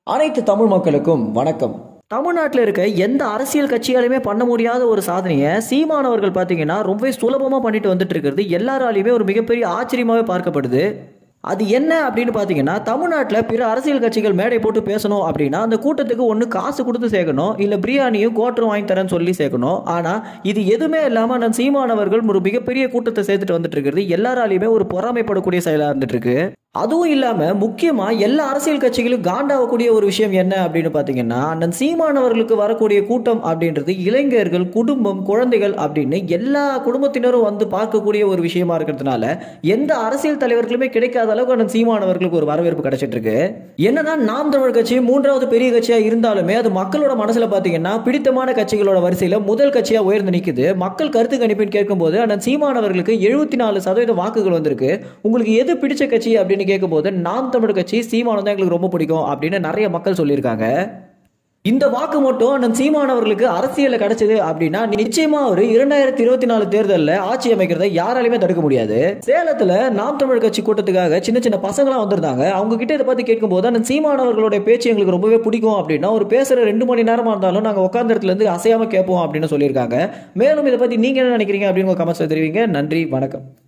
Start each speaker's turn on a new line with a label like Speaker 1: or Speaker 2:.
Speaker 1: அனைத்து தமிழ் மக்களுக்கும் வணக்கம் தமிழ்நாட்டில் இருக்க எந்த அரசியல் கட்சியாலுமே பண்ண முடியாத ஒரு சாதனையை சீமானவர்கள் பார்த்தீங்கன்னா ரொம்பவே சுலபமாக பண்ணிட்டு வந்துட்டு இருக்கிறது எல்லாராலையுமே ஒரு மிகப்பெரிய ஆச்சரியமாகவே பார்க்கப்படுது அது என்ன அப்படின்னு பார்த்தீங்கன்னா தமிழ்நாட்டில் பிற அரசியல் கட்சிகள் மேடை போட்டு பேசணும் அப்படின்னா அந்த கூட்டத்துக்கு ஒன்று காசு கொடுத்து சேர்க்கணும் இல்லை பிரியாணியும் கோட்டரும் வாங்கி தரேன்னு சொல்லி சேர்க்கணும் ஆனால் இது எதுவுமே இல்லாமல் நான் சீமானவர்கள் ஒரு மிகப்பெரிய கூட்டத்தை சேர்த்துட்டு வந்துட்டு இருக்கிறது எல்லாராலையுமே ஒரு பொறாமைப்படக்கூடிய செயலாக இருந்துட்டு இருக்கு அதுவும் இல்லாமல் முக்கியமாக எல்லா அரசியல் கட்சிகளும் காண்டாகக்கூடிய ஒரு விஷயம் என்ன அப்படின்னு பார்த்தீங்கன்னா அண்ணன் சீமானவர்களுக்கு வரக்கூடிய கூட்டம் அப்படின்றது இளைஞர்கள் குடும்பம் குழந்தைகள் அப்படின்னு எல்லா குடும்பத்தினரும் வந்து பார்க்கக்கூடிய ஒரு விஷயமா இருக்கிறதுனால எந்த அரசியல் தலைவர்களுமே கிடைக்காத அளவுக்கு அண்ணன் சீமானவர்களுக்கு ஒரு வரவேற்பு கிடைச்சிட்டு இருக்கு என்னதான் நாம் தமிழ் கட்சி மூன்றாவது பெரிய கட்சியா இருந்தாலுமே அது மக்களோட மனசுல பார்த்தீங்கன்னா பிடித்தமான கட்சிகளோட வரிசையில முதல் கட்சியா உயர்ந்து நிற்குது மக்கள் கருத்து கணிப்பின் கேட்கும்போது அண்ணன் சீமானவர்களுக்கு எழுபத்தி நாலு சதவீத வாக்குகள் வந்திருக்கு உங்களுக்கு எது பிடிச்ச கட்சி அப்படின்னு கேட்கும்போது நாம் தமிழ் கட்சி சீமானம் தான் எங்களுக்கு ரொம்ப பிடிக்கும் அப்படின்னு நிறைய மக்கள் சொல்லியிருக்காங்க இந்த வாக்கு மட்டும் அண்ணன் சீமானவர்களுக்கு அரசியலில் கிடைச்சது அப்படின்னா நிச்சயமா ஒரு இரண்டாயிரத்தி இருபத்தி நாலு தேர்தலில் ஆட்சி அமைக்கிறத யாராலையுமே தடுக்க முடியாது சேலத்துல நாம் தமிழ் கட்சி கூட்டத்துக்காக சின்ன சின்ன பசங்களாம் வந்திருந்தாங்க அவங்க கிட்ட இதை பத்தி கேட்கும்போது அண்ணன் சீமானவர்களுடைய பேச்சு எங்களுக்கு ரொம்பவே பிடிக்கும் அப்படின்னா ஒரு பேசுற ரெண்டு மணி நேரமா இருந்தாலும் நாங்க உட்கார்ந்த இடத்துல இருந்து அசையாம கேட்போம் அப்படின்னு சொல்லியிருக்காங்க மேலும் இதை பத்தி நீங்க என்ன நினைக்கிறீங்க அப்படின்னு கமெண்ட்ஸ் தெரிவிங்க நன்றி வணக்கம்